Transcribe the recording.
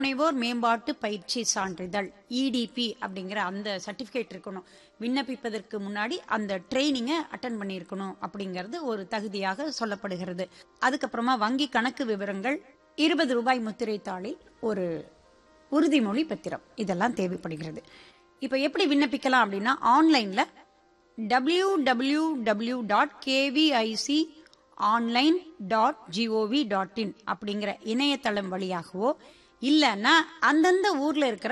முனைவோர் மேம்பாட்டு பயிற்சி சான்றிதழ் இடிபி அப்படிங்கிற அந்த சர்டிபிகேட் இருக்கணும் விண்ணப்பிப்பதற்கு முன்னாடி அந்த ட்ரைனிங்கை அட்டன் பண்ணியிருக்கணும் அப்படிங்கிறது ஒரு தகுதியாக சொல்லப்படுகிறது அதுக்கப்புறமா வங்கி கணக்கு விவரங்கள் இருபது ரூபாய் முத்திரை தாளில் ஒரு உறுதிமொழி பத்திரம் இதெல்லாம் தேவைப்படுகிறது இப்போ எப்படி விண்ணப்பிக்கலாம் அப்படின்னா ஆன்லைன்ல W W W dot KVIC online dot GOV dot in அப்படிங்கிற இணையதளம் வழியாகவோ இல்லைன்னா அந்தந்த ஊர்ல இருக்கிற